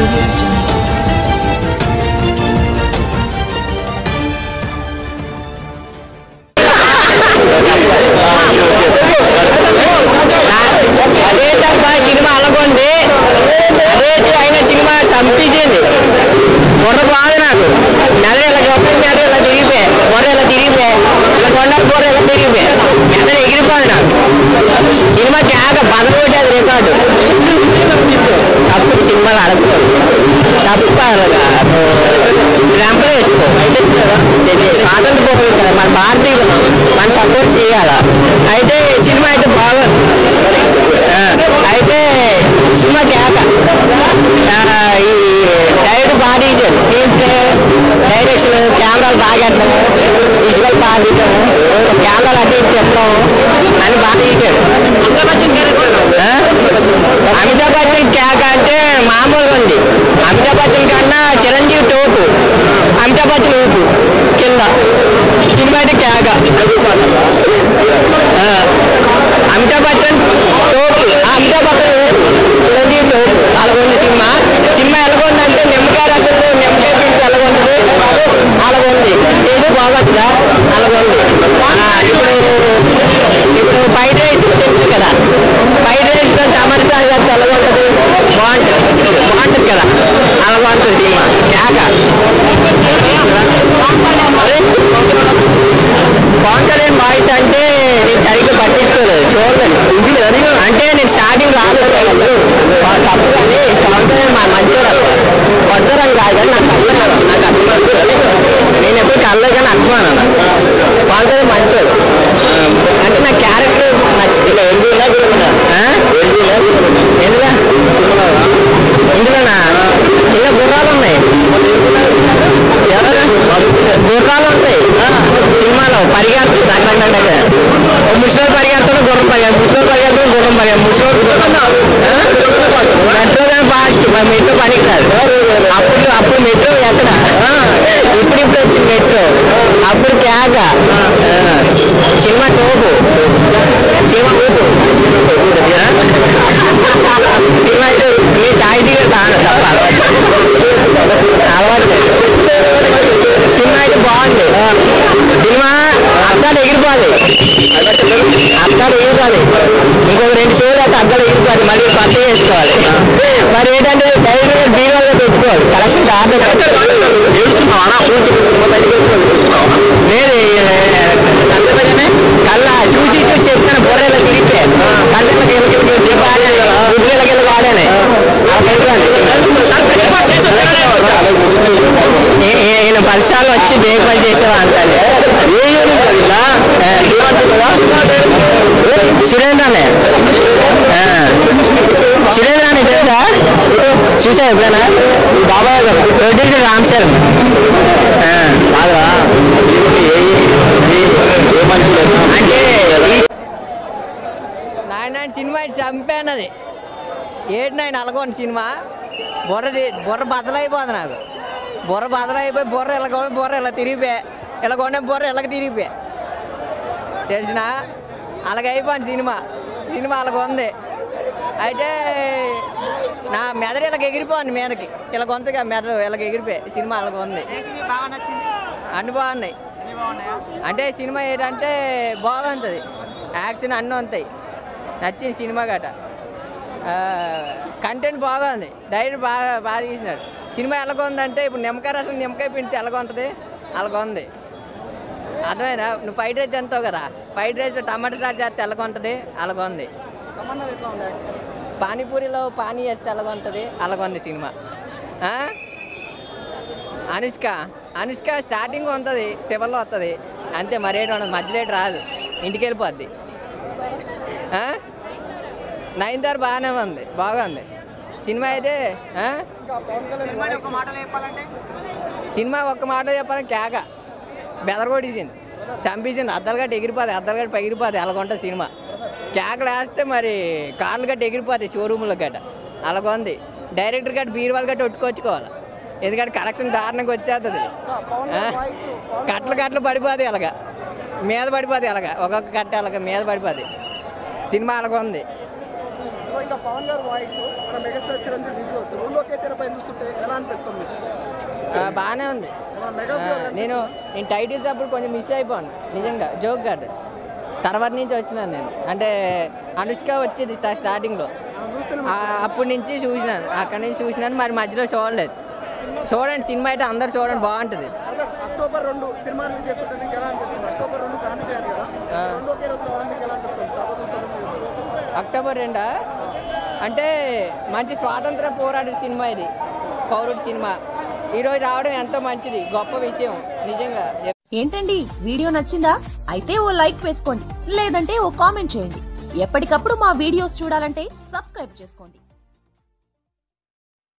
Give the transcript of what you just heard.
audio jungle. అదేంటబ్బా cinema అలాగొంది అదేంటి అయిన సినిమా చంపించింది బుర్ర బాగుంది నాకు మెదడు ఇలా చొప్పి మెదడు ఇలా తిరిగిపోయి బుర్ర ఇలా తిరిగిపోయి ఇలా కొండలు బుర్ర ఇలా తిరిగిపోయి మెదడు ఎగిరిపోదు నాకు సినిమా కేక బదలగొట్టేది రికార్డు తప్పు సినిమాలు అడగకూడదు తప్పు అలాగా ర్యాంపులు వేసుకో ఇది స్వాతంత్ర పోరాటం కదా మన భారతీయులు మనం సపోర్ట్ చేయాలా అయితే సినిమా అయితే బాగుంది ఆ, అయితే సినిమా కేక ఆ, ఈ డైరెక్ట్ బాగా తీశారు స్క్రీన్ ప్లే డైరెక్షన్ కెమెరాలు బాగా పెట్టడము విజువల్ బాగా తీయడము కెమెరాలు అటు ఇటు చెప్పడము అని బాగా తీశాడు ఆ? అమితాబ్ బచ్చన్ కేక అంటే మామూలుగా ఉంది అమితాబ్ బచ్చన్ కన్నా చిరంజీవి టోపు అమితాబ్ బచ్చన్ ఊపు కింద సినిమా అయితే కేక ఆ. అమితాబ్ బచ్చన్ టోపు ఆ, అమితాబ్ బచ్చన్ ఊపు చిరంజీవి టోపు అలాగుంది సినిమా సినిమా ఎలాగుందంటే నిమ్మకాయ రసం నిమ్మకాయ పిండి ఎలాగుంటుంది అలాగుంది ఏదో బాగుంటుందా అలాగుంది ఆ, ఇప్పుడు ఇప్పుడు ఫ్రైడ్ రైస్ తెలుసు కదా ఫ్రైడ్ రైస్ తో టమాటా సాస్ చేస్తే ఎలాగుంటుంది బాగుంటుంది బాగుంటుంది కదా అలా బాగుంటుంది సినిమా కేక అదే పవన్ కళ్యాణ్ వాయిస్ అంటే నేను సరిగ్గా పట్టించుకోలేదు చూడలేదు అంటే నేను స్టార్టింగ్ రాలేదు వాళ్ళు తప్పు కానీ పవన్ కళ్యాణ్ మా మంచివాడు కొడతారని కాదు కానీ నాకు అర్థం నాకు అర్థం నేను ఎప్పుడు కళ్ళలో కానీ అనుకున్నాను పవన్ కళ్యాణ్ మంచివాడు అంటే నా క్యారెక్టర్ నచ్చింది ఎందుకులా ఎందుగా ఇందులోనా ఇంకా గుర్రాలు ఉన్నాయి ఎవరు గుర్రాలు ఉంటాయి సినిమాలో పరిగెడుతుంది దగ్గర ఓ ముసలి పరిగెడుతుంది గుర్రం పరిగెడు ముసలి పరిగెడుతుంది గుర్రం పరిగెడు ముసలి మెట్రో కానీ ఫాస్ట్ మెట్రో పనికి రాదు అప్పుడు అప్పుడు మెట్రో ఎక్కడ ఇప్పుడు ఇప్పుడు వచ్చింది మెట్రో అప్పుడు కేక ఆ, సినిమా టోపు సినిమా ఊపు సినిమా అయితే ఈ చాయ్ దగ్గర తాను తప్ప అలవాటు లేదు. సినిమా అయితే బాగుంది సినిమా అద్దాలు ఎగిరిపోదు అద్దాలు ఎగిరిపోదు ఇంకొక రెండు షోలు అయితే అద్దాలు ఎగిరిపోదు మళ్ళీ కొత్త చేసుకోవాలి మరి ఏంటంటే డైరెక్ట్ బీరోలో పెట్టుకోవాలి కలెక్షన్ లేదు కళ్ళ చూసి చూసి చెప్తాను బుర్రెలా తిరిగితే కళ్ళకి వెళ్ళి గుడ్లకి వెళ్ళి వాడానే ఈయన పరిసరాలు వచ్చి దేవపని చేసేవా అంటాను సురేంద్రనే సురేంద్ర అని తెలుసా చూసా ఎప్పుడైనా బాబాయ్ గారు ప్రొడ్యూసర్ రామ్ చరణ్ బాగా అంటే నాయన సినిమా ఇటు చంపానది ఏంటి నాయన అలగోని సినిమా బుర్ర ది- బుర్ర బదలైపోతుంది నాకు బుర్ర బదలైపోయి బుర్ర ఇలా కొ- బుర్ర ఇలా తిరిగిపోయా ఇలా కొనే బుర్ర ఇలాగ తిరిగిపోయా తెలిసిన అలాగ అయిపోయింది సినిమా సినిమా అలాగ ఉంది అయితే నా మెదడు ఇలాగ ఎగిరిపోయింది మీదకి ఇలా కొంతగా మెదడు ఇలాగ ఎగిరిపోయి సినిమా అలాగ ఉంది అన్ని బాగున్నాయి అంటే సినిమా ఏంటంటే బాగుంటుంది యాక్షన్ అన్నీ ఉంటాయి నచ్చింది సినిమా గట కంటెంట్ బాగుంది డైరెక్ట్ బాగా బాగా తీసినాడు సినిమా ఎలాగొందంటే ఇప్పుడు నిమ్మకాయ రసం నిమ్మకాయ పిండితే ఎలాగొంటుంది అలాగొంది అర్థమైనా నువ్వు ఫ్రైడ్ రైస్ అంటావు కదా ఫ్రైడ్ రైస్ టమాటా సాస్ చేస్తే ఎలాగొంటుంది అలాగొంది పానీపూరిలో పానీ వేస్తే ఎలాగొంటుంది అలాగొంది సినిమా ఆ? అనుష్క అనుష్క స్టార్టింగ్ ఉంటుంది చివరిలో వస్తుంది అంతే మరేటి ఉండదు మధ్యలో ఏటి రాదు ఇంటికి వెళ్ళిపోద్ది ఆ? నైన్తార్ బాగానే ఉంది బాగుంది సినిమా అయితే ఆ? సినిమా ఒక్క మాట చెప్పాలంటే కేక బెదరగొట్టేసింది చంపేసింది అద్దలు గట్టి ఎగిరిపోతాయి అద్దలు గట్టి పగిరిపోతాయి అలాగుంటుంది సినిమా కేకలు వేస్తే మరి కార్లు గట్టి ఎగిరిపోతాయి షోరూమ్లో గట్ట అలాగుంది డైరెక్టర్ గట్టి బీరువాళ్ళు గట్టి ఒట్టుకొచ్చుకోవాలి ఎందుకంటే కరెక్షన్ దారుణంగా వచ్చేస్తుంది ఆ? కట్టలు కట్టలు పడిపోతాయి అలాగా మీద పడిపోతాయి అలాగా ఒక్కొక్క కట్ట అలాగా మీద పడిపోతాయి సినిమా అలాగ ఉంది ఇంకా పవన్ గారు వాయిస్ మన మెగాస్టార్ చిరంజీవి విజువల్స్ రెండు ఒకే తెరపై చూస్తుంటే ఎలా అనిపిస్తుంది మీకు? ఆ, బాగానే ఉంది మన మెగా ఆ, నేను నేను టైటిల్స్ అప్పుడు కొంచెం మిస్ అయిపోయాను నిజంగా జోక్ కాదు తర్వాత నుంచి వచ్చినాను నేను అంటే అనుష్క వచ్చింది స్టా- స్టార్టింగ్లో చూస్తేనే ఆ, అప్పటి నుంచి చూసినాను అక్కడి నుంచి చూసినాను మరి మధ్యలో చూడలేదు చూడండి సినిమా అయితే అందరు చూడండి బాగుంటుంది బ్రదర్ అక్టోబర్ రెండు సినిమా రిలీజ్ చేస్తుంటే మీకు ఎలా అనిపిస్తుంది అక్టోబర్ రెండు గాంధీ జయంతి కదా ఆ. రెండు ఒకే రోజు రావడం మీకు ఎలా అనిపిస్తుంది స్వాతంత్ర సదనం అక్టోబర్ రెండా అంటే మంచి స్వాతంత్ర పోరాట సినిమా ఇది పౌరుడి సినిమా ఈరోజు రావడం ఎంతో మంచిది గొప్ప విషయం నిజంగా ఏంటండి వీడియో నచ్చిందా అయితే ఓ లైక్ వేసుకోండి లేదంటే ఓ కామెంట్ చేయండి ఎప్పటికప్పుడు మా వీడియోస్ చూడాలంటే సబ్స్క్రైబ్ చేసుకోండి